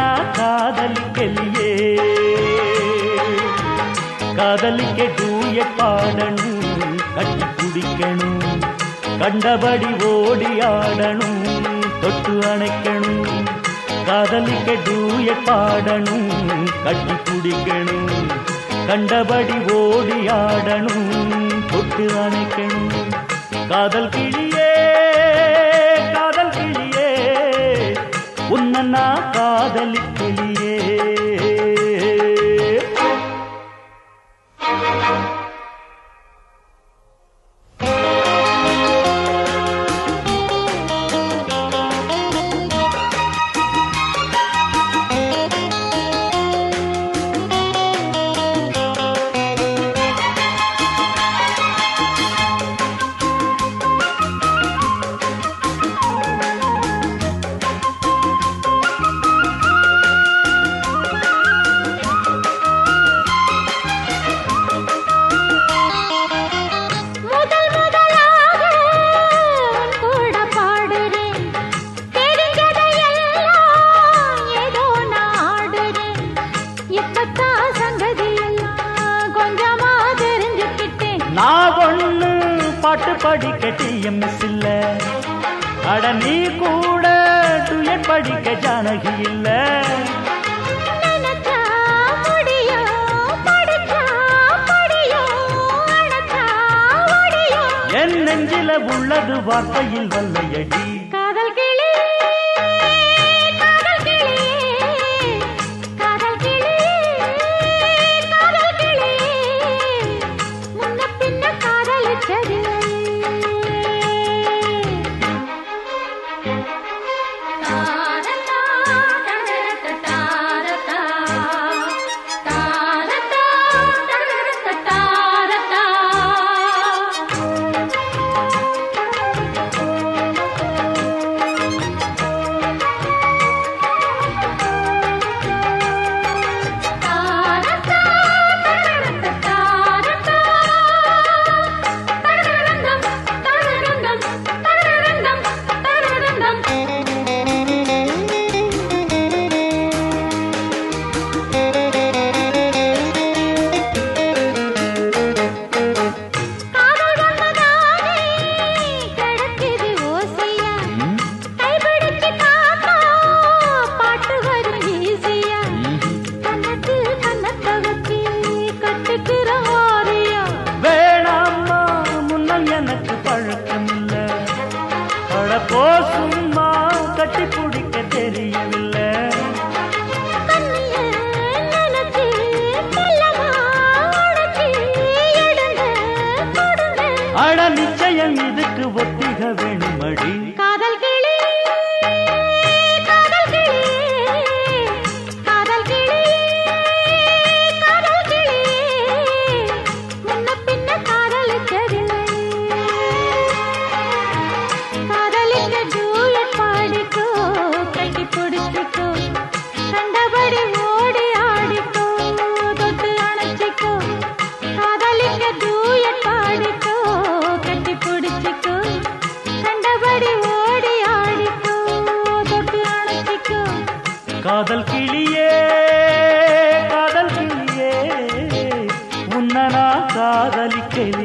நான் காதலிக்கலையே காதலிக்க டூய பாடணும் கட்டி குடிக்கணும் கண்டபடி ஓடி ஆடணும் தொட்டு அணைக்கணும் காதலிக்க டூய பாடணும் கட்டி குடிக்கணும் கண்டபடி ஓடி ஆடணும் தொட்டு அணைக்கணும் காதல் கிளியே காதல் கிளியே உன்ன நான் காதலிக்கலையே முதல் முதலாக உன் கூட பாடுறேன் தெரிஞ்சதையெல்லாம் ஏதோ நான் ஆடுறேன் இப்பத்தான் சங்கதி எல்லாம் கொஞ்சமா தெரிஞ்சுக்கிட்டேன் நான் ஒண்ணு பாட்டு படிக்க டிஎம்எஸ் இல்ல அட நீ கூட டுயட் படிக்க ஜானகி இல்ல நினைச்சா முடியும் படிச்சா படியும் அணைச்சா ஒடியும் என் நெஞ்சில உள்ளது வார்த்தையில் வல்லையடி காதல் கிளி காதல் கிளி காதல் கிளி காதல் கிளி முன்ன பின்ன காதலிச்சதில்லை தாரதா தரதா தாரதா தாரதா தரதா தாரதா ம், கைபிடிச்சு காத்தா பாட்டு வரும் ஈஸியா கண்ணத்து கண்ணத்தை வச்சு கட்டிக்கிற வாரியா வேணாம்மா முன்னம் எனக்கு பழக்கம் இல்ல பழப்போ சும்மா கட்டி பிடிக்க தெரியவில்லை கண்ணிய நினைச்சு மெல்லமா உடைச்சு எடுங்க கொடுங்க அட நிச்சயம் இதுக்கு ஒத்திக வேணுமடி காதல் கிளி காதல் கிளி காதல் கிளி காதல் கிளி முன்ன பின்ன காதலிச்சதில்லை காதலிக்க டூயட் பாடிக்கோ கட்டி பிடிச்சிக்கோ கண்டபடி ஓடி ஆடிக்கோ தொட்டு அணைச்சிக்கோ காதலிக்க டூயட் பாடிக்கோ கட்டி பிடிச்சிக்கோ கண்டபடி ஓடி ஆடிக்கோ தொட்டு அணைச்சிக்கோ காதல் கிளியே காதல் கிளியே உன்ன நான் காதலிக்கலையே